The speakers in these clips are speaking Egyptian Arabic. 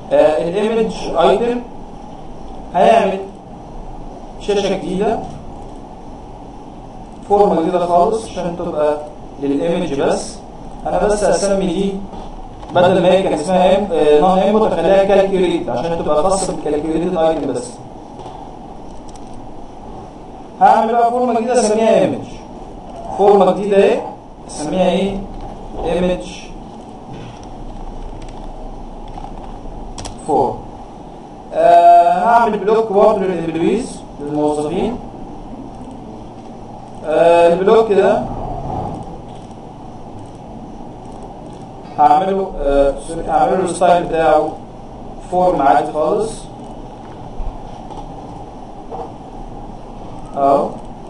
آه الايمج ايتم هيعمل شاشه جديده فورمه جديده خالص عشان تبقى للايمج بس انا بس اسمي دي بدل ما هي كان اسمها نون انبوت اخليها كالكوليت عشان تبقى خاصه بالكالكوليتد ايتم بس هعمل بقى فورمه جديده اسميها ايمج فورمه جديده ايه اسميها ايه ايمج فور آه هعمل بلوك برضه للامبلويز للموظفين آه البلوك ده هعمله آه سوري، هعمله الستايل بتاعه فورم عادي خالص اهو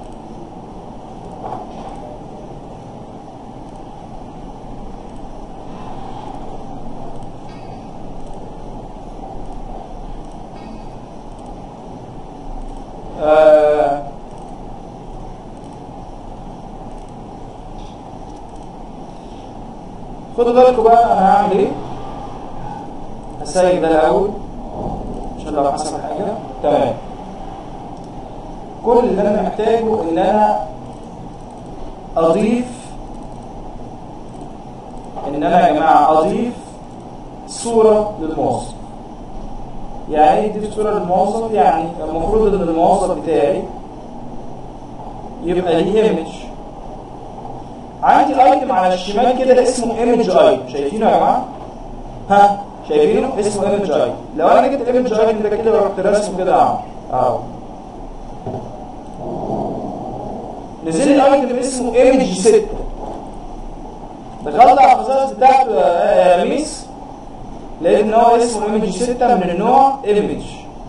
آه خدوا بالكم بقى انا هعمل ايه هسيب ده الاول عشان لو حصل حاجه تمام كل اللي انا محتاجه ان انا اضيف ان انا يا جماعه اضيف صوره للموظف يعني ايه اضيف صوره للموظف يعني المفروض ان الموظف بتاعي يبقى ليه ايمج عندي ايتم على الشمال كده اسمه ايمج اي شايفينه يا جماعه ها شايفينه اسمه ايمج اي لو انا جبت ايمج اي ده كده ورحت راسمه كده اهو اهو نزل لي ايتم اسمه ايمج 6 دخلت على الخصائص بتاعته يا ميس لقيت ان هو اسمه ايمج 6 من النوع ايمج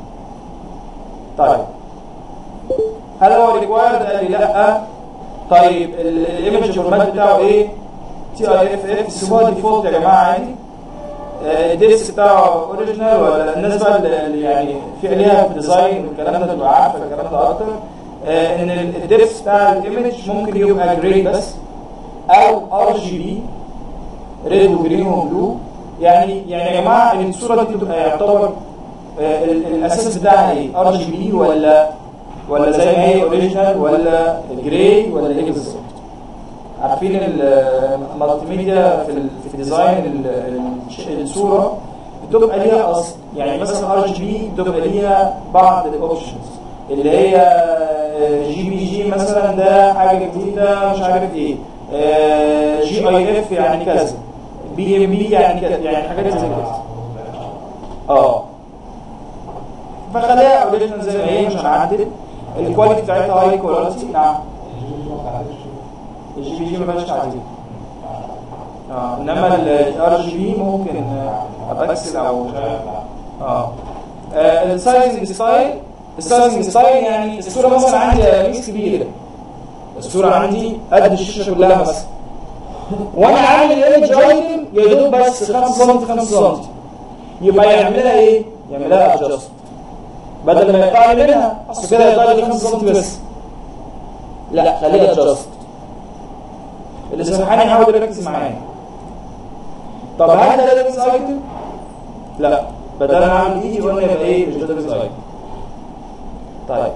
طيب هل هو ريكوايرد قال لي لا طيب الايمج فورمات بتاعه ايه تي اي اف اف سيبوها ديفولت يا جماعه عادي الديسك بتاعه اوريجينال ولا الناس بقى اللي يعني في عليها في ديزاين والكلام ده تبقى عارفه الكلام ده اكتر آه ان الديسك بتاع الايمج ممكن يبقى جراي بس او ار جي بي ريد وجرين وبلو يعني يعني يا جماعه الصوره دي بتبقى يعتبر آه الاساس بتاعها ايه ار جي بي ولا ولا زي ما هي اوريجينال ولا جراي ولا ايه بالظبط عارفين المالتي ميديا في في الديزاين الصوره بتبقى ليها اصل يعني مثلا ار جي بي بتبقى ليها بعض الاوبشنز اللي هي جي بي جي مثلا ده حاجه جديده مش عارف ايه جي اي اف يعني كذا بي ام بي يعني كذا يعني حاجات زي كده اه فخليها اوريجينال زي ما هي مش هنعدل الكواليتي بتاعتها هاي كواليتي نعم الجي بي جي ما فيهاش تعديل اه انما الار جي بي ممكن ابقى اكسل او اه السايزنج ستايل السايزنج ستايل يعني الصوره مثلا عندي ميكس كبيره الصوره عندي قد الشاشه كلها مثلا وانا عامل ايمج ايتم يا دوب بس 5 سم 5 سم يبقى يعملها ايه؟ يعملها ادجست بدل ما يقطع لي منها اصل كده يقطع لي 5 سم بس لا خليها ادجست اللي سامحاني يحاول يركز معايا طب هل ده داتابيز ايتم؟ لا بدل ما اعمل ايدي قلنا يبقى ايه مش داتابيز ايتم طيب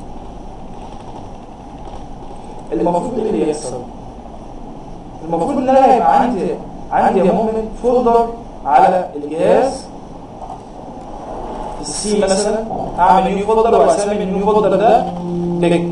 المفروض ايه اللي يحصل؟ المفروض ان انا يبقى عندي عندي يا مؤمن فولدر على الجهاز في السي مثلا اعمل نيو فولدر واسمي النيو فولدر ده بيج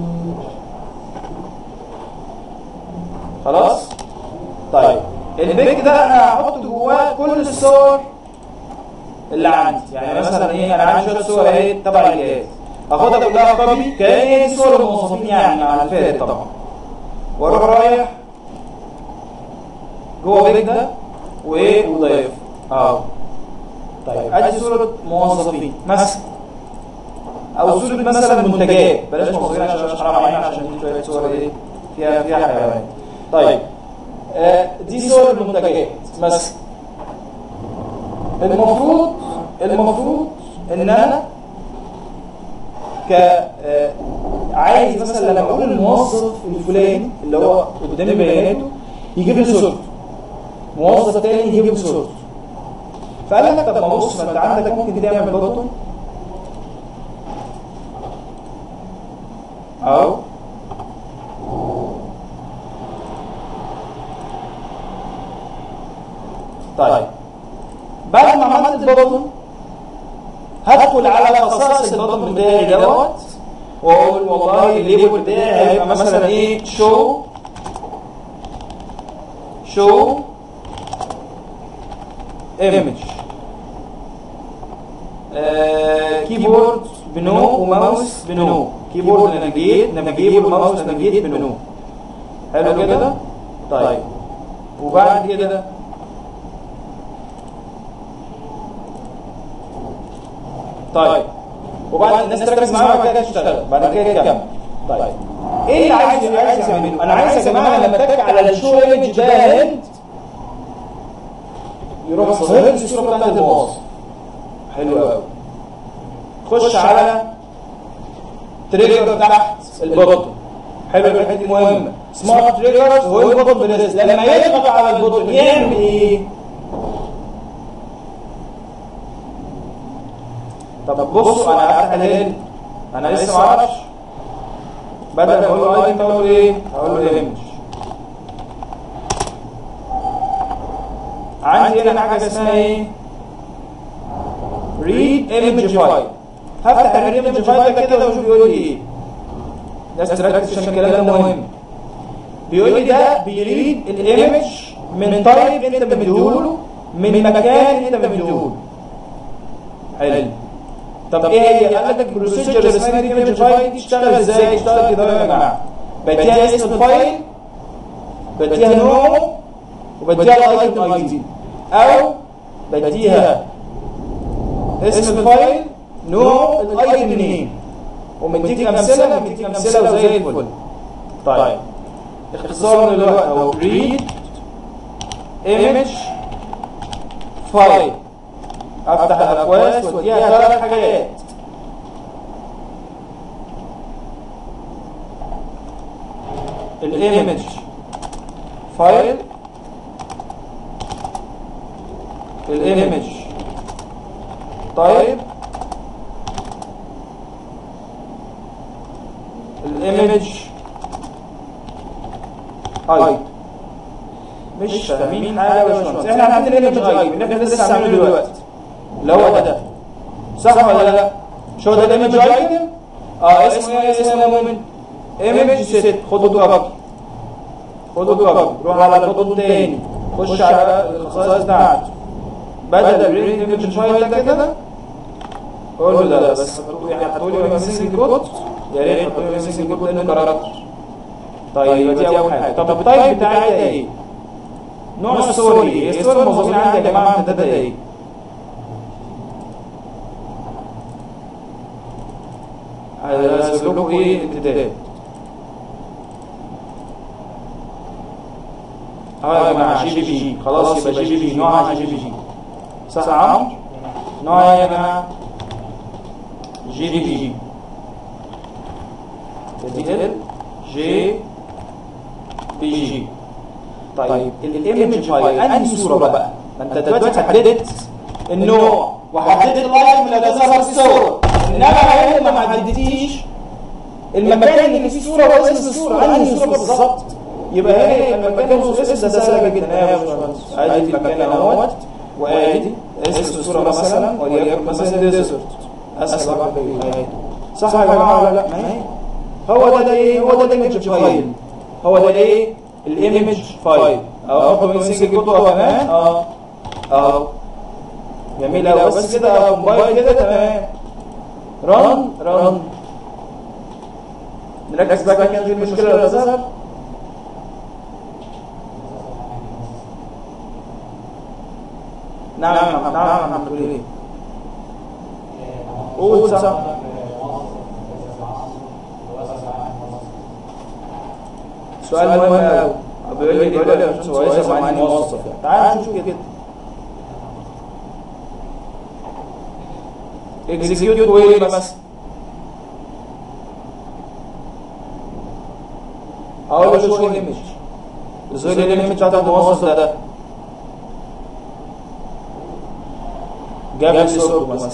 خلاص طيب البيج ده انا هحط جواه كل الصور اللي عندي يعني مثلا ايه انا عندي شويه صور اهي تبع الجهاز هاخدها كلها كوبي كان دي صور الموظفين يعني على الفارق طبعا واروح رايح جوه بيج ده وايه وضيف اه طيب ادي صوره موظفين مثلا او صوره مثلا منتجات بلاش موظفين عشان مش حرام علينا عشان دي شويه صور ايه فيها فيها حيوانات طيب آه دي صور المنتجات مثلا المفروض المفروض ان انا ك آه عايز مثلا لما اقول الموظف الفلاني اللي هو قدامي بياناته يجيب لي صورته موظف تاني يجيب لي صورته فقال لك طب ما بص ما انت عندك ممكن تعمل بوتون اهو طيب بعد ما عملت البوتون هدخل على خصائص البوتون بتاعي دوت واقول والله الليبل بتاعي هيبقى مثلا ايه شو شو ايمج كيبورد بنو وماوس بنو كيبورد نافيجيت نافيجيت وماوس نافيجيت بنو حلو كده طيب وبعد كده طيب وبعد الناس تركز معايا وبعد كده تشتغل بعد كده تكمل طيب ايه اللي عايز عايز اعمله؟ انا عايز يا جماعه لما اتك على الشو ايمج ده هند يروح ظاهر لي الصوره بتاعت المواصف حلو قوي خش على تريجر تحت البوتون حلو الحته دي مهمه سمارت تريجرز هو البوتون بريس لما يضغط على البوتون يعمل ايه؟ طب بصوا انا هفتح الهند انا لسه ما اعرفش بدل ما اقول له ايتم اقول ايه؟ اقول له ايمج عندي هنا حاجه اسمها ايه؟ ريد ايمج فايل هفتح الريد ايمج فايل ده كده واشوف بيقول لي ايه ناس تركز عشان الكلام ده مهم بيقول لي ده بيريد الايمج من تايب انت مديهوله من مكان انت مديهوله حلو طب ايه هي؟ قال لك بروسيجر اسمها ريد ايمج فايل دي تشتغل ازاي؟ تشتغل كده يا جماعه بديها اسم الفايل بديها نوعه وبديها الايتم اي دي او بديها اسم الفايل نوع الايتم نيم ومديك امثله مديك امثله وزي الفل طيب اختصار دلوقتي اهو ريد ايمج فايل افتح الاقواس واديها ثلاث حاجات الايمج فايل الايمج طيب الايمج اي مش فاهمين حاجه يا باشمهندس احنا عارفين الايمج اي بنحنا لسه عاملينه دلوقتي اللي هو ده صح ولا لا؟ مش هو ده الايمج ايتم؟ اه اسمه ايه اسمه يا مؤمن؟ ايمج ست خدوا كوبي خدوا كوبي روح على الخطوط تاني خش على الخصائص بتاعته بدل الريد ايمج فايل ده كده قول له لا بس هتقول لي ميسنج كود يا ريت تحط لي ميسنج كود لانه كاركتر طيب يبقى دي اول حاجه طب التايب بتاعي ده ايه؟ نوع الصور ايه؟ الصور الموظفين عندي يا جماعه امتدادها ايه؟ هسيب لكم ايه امتداد اه يا جماعه جي بي جي خلاص يبقى جي بي جي نوعها جي بي جي صح يا عمرو؟ نوعها يا جماعه جي بي جي دي ال جي بي جي طيب الايمج فايل انهي صوره بقى؟ ما انت دلوقتي حددت النوع وحددت الايتم اللي هتظهر في الصور انما هنا ما حددتيش المكان اللي فيه صوره واسم الصوره انهي صوره بالظبط يبقى هنا يبقى المكان والاسم ده سهله جدا يا باشمهندس ادي المكان اهوت وادي اسم الصوره مثلا وليكن مثلا ديزرت اسهل واحده اهي صح يا جماعه ولا لا؟ ما هي هو ده ده ايه؟ هو ده الايمج فايل هو ده ايه؟ الايمج فايل اهو احط سنجل كود كمان اه اهو جميل قوي بس كده موبايل كده تمام رن رن نركز بقى كده في المشكله اللي هتظهر نعم نعم نعم نعم تقول ايه؟ قول صح سؤال مهم قوي بيقول لي بيقول لي يا باشمهندس هو يسمع عني موظف يعني تعال نشوف كده اكزيكيوت وايه مثلا اقول له شو الايمج ازاي الايمج بتاعت الموظف ده ده جاب لي صورته مثلا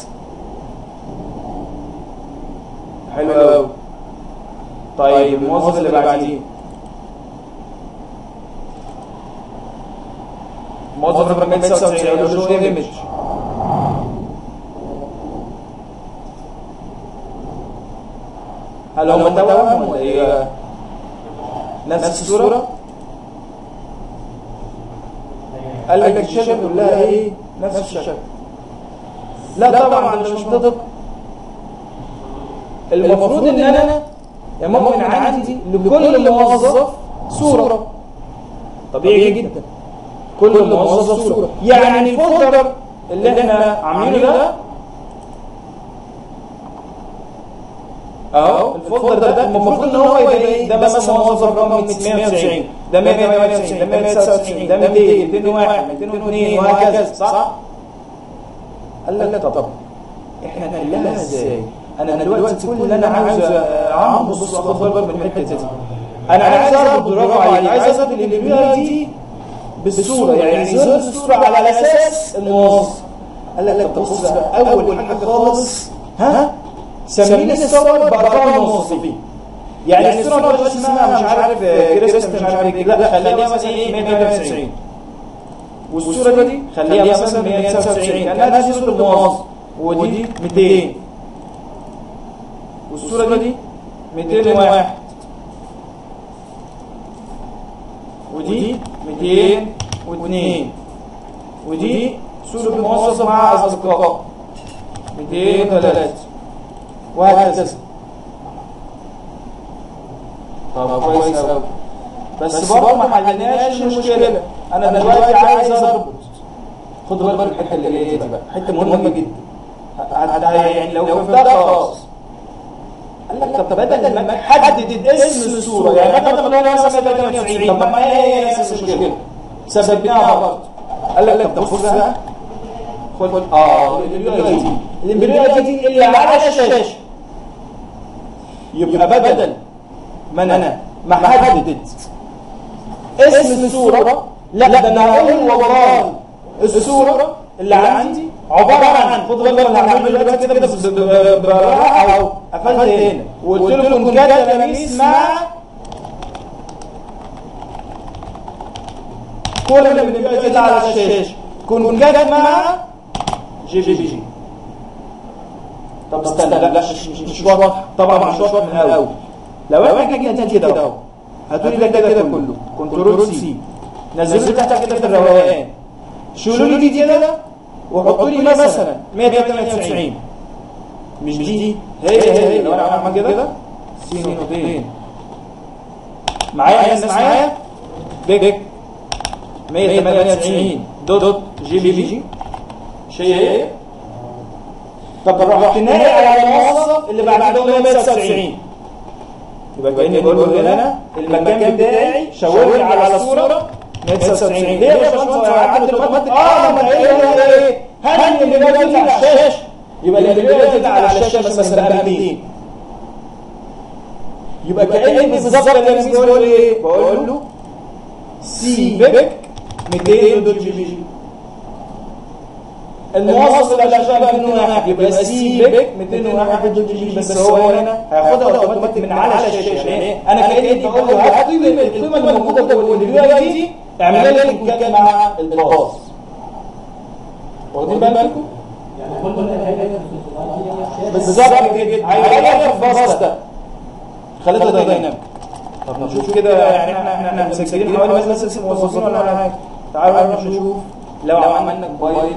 حلو قوي طيب الموظف اللي بعديه موظف رقم 199 يقول له شو ايمج هل هم توأم ولا ايه؟ نفس الصورة؟ قال لك الشاشة كلها ايه؟ نفس الشكل لا طبعا ده مش منطق المفروض ان انا يا مؤمن عندي لكل موظف صورة طبيعي جدا كل موظف صورة يعني الفولدر اللي احنا عاملينه ده اهو الفولدر ده المفروض ان هو يبقى ايه ده مثلا موظف رقم 190 ده 198 ده 199 ده 200 201 202 وهكذا صح؟ قال لك طب احنا نحلها ازاي؟ انا دلوقتي كل اللي انا عاوز اعمل بص اخد بالك من الحته دي انا عايز اربط برافو عليك عايز اربط البي دي بالصوره يعني يظهر الصوره على اساس الموظف قال لك طب بص بقى اول حاجه خالص ها سمي لي الصور بارقام الموظفين يعني الصوره ما تبقاش اسمها مش عارف كريست مش عارف إيه. لا خليها مثلا ايه 198 والصوره دي خليها مثلا 199 كانها دي صوره الموظف ودي 200 والصوره دي 201 ودي 202 ودي صوره الموظف مع اصدقائه 203 وهكذا طب كويس قوي بس برضه ما حلناش المشكله انا دلوقتي عايز اربط خد بالك من الحته اللي جايه دي بقى حته مهمه جدا يعني لو فهمتها خلاص قال لك طب بدل ما حدد اسم الصوره يعني احنا بنقول مثلا 98 طب ما هي هي نفس المشكله سببناها برضه قال لك طب بص بقى خد اه الامبريو دي الامبريو دي اللي على الشاشه يبقى بدل ما انا ما حدد اسم الصوره لا ده انا هقول والله الصوره اللي عندي عباره عن خد بالك انا هعمل دلوقتي كده بالراحه اهو قفلت هنا وقلت لكم كده تلاميذ مع كل اللي بنبقى كده على الشاشه كن كده مع جي بي جي طب استنى لا لا مش مش واضح طبعا مش واضح من الاول لو احنا جينا كده اهو هاتوا لي ده كده كله كنترول سي نزلوا تحت كده في الروقان شيلوا لي دي كده وحطوا لي مثلا 198 مش دي هي هي هي لو انا عملت كده سين ودين معايا الناس معايا بيج 198 دوت جي بي جي شيء هي طب رحت ناقل على الموظف اللي بعده 199 يبقى كاني بقول له هنا المكان بتاعي شاور لي على الصوره 199 ليه يا باشمهندس عدل اوتوماتيك اه ما هي ايه هل اللي بيجي على الشاشه يبقى اللي بيجي على الشاشه مثلا بقى 200 يبقى كاني بالظبط اللي بقول له ايه بقول له سي بيك 200 دوت جي بي جي الموظف اللي شغال 201 يبقى سي بيك 201 دوت جي بي بس هو هنا هياخدها اوتوماتيك من على الشاشه يعني انا كاني بقول له هات القيمه اللي موجوده جوه الفيديو دي اعمل لي لينكات مع الباص واخدين بالكم؟ بالظبط كده هيغير في الباص ده خليته دايناميك طب نشوف كده يعني احنا احنا مسجلين حوالي مثلا ست موظفين ولا حاجه تعالوا نشوف لو عملنا موبايل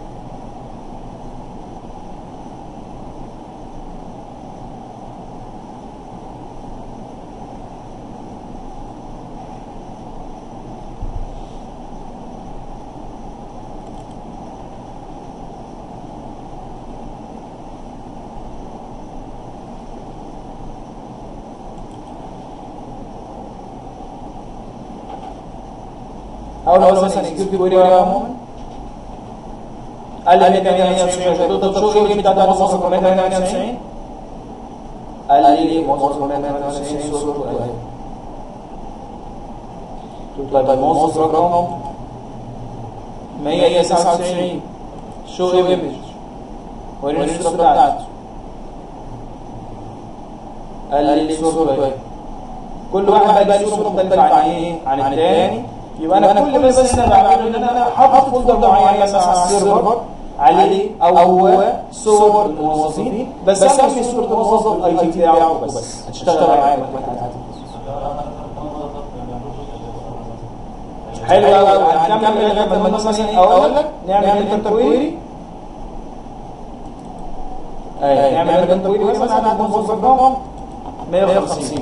او لو مثلا يجيب كويري يا مؤمن قال لي 198 طب شو القيمه بتاعت الموظف رقم 198 قال لي موظف رقم 198 صورته اهي طيب الموظف رقم 199 شو ايمج وريني الصوره بتاعته قال لي صورته اهي كل واحد بقى ليه صوره مختلفه عن ايه عن الثاني يبقى انا كل بس انا بعمله ان انا حاطط فولدر معين مثلا على السيرفر عليه او صور الموظفين بس اسمي صوره الموظف الاي تي بتاعه بس هتشتغل معايا حلو قوي هنكمل لغايه ما مثلا اقول لك نعمل انتر كويري ايوه نعمل انتر كويري مثلا عدد الموظف رقم 150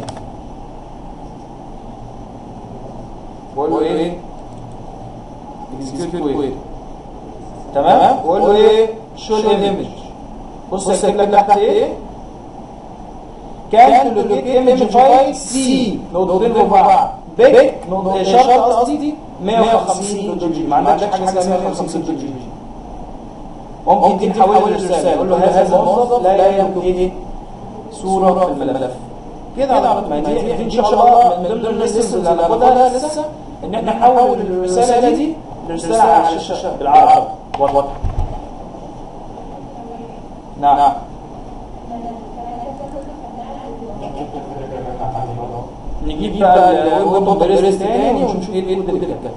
بقول له ايه اكزيكيوت كويري تمام بقول له ايه شو الايمج بص هكتب لك تحت ايه كان لوكيت ايمج فايل سي نقطتين في بعض بيج شرط قصدي 150 دوت جي ما عندكش حاجه اسمها 150 دوت جي ممكن تحول الرساله يقول له هذا الموظف لا يملك ايه صوره في الملف كده على ما دي ان شاء الله من ضمن الليسنز اللي هناخدها لسه ان احنا نحول الرساله دي لرساله على الشاشه بالعربي واضح نعم نجيب بقى الويب مدرس تاني ونشوف ايه الكود اللي كده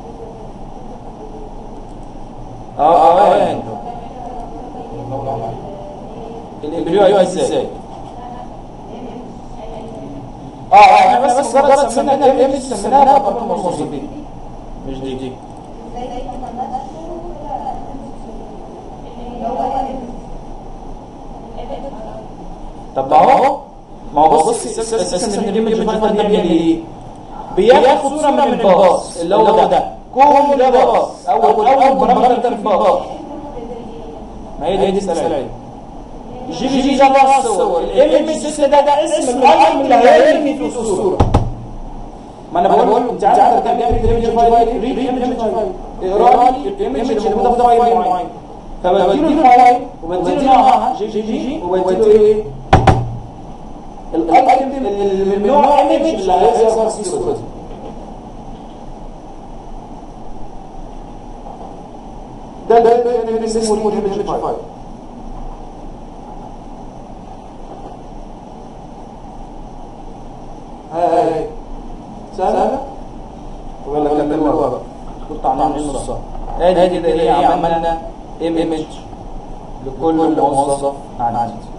اه اه يعني البريو ايوه ازاي اه اه احنا بس مجرد سمينا الايمج سميناها بارقام الموظفين مش دي دي طب ما هو ما هو بص اساسا ان الايمج فايل ده بيعمل ايه؟ بياخد صوره من الباص اللي هو ده كل ده باص اول اول برامج في الباص ما هي دي السلام جي بي جي ده باص صور الايمج ده ده اسم الايتم اللي هيرمي فيه الصوره ما انا بقول انت عارف كان بيعمل الايمج فايل ريد ايمج فايل اقرا لي الايمج اللي موجوده في فايل معين فبديله الفايل وبديله نوعها جي جي جي وبديله ايه الايتم اللي من نوع ايمج اللي هيظهر في الصوره دي ده ده ده اسمه الايمج فايل هاي سهلة ولا كملوها بقى كنت عاملين نص ادي كده ايه عملنا ايمج لكل موظف عندي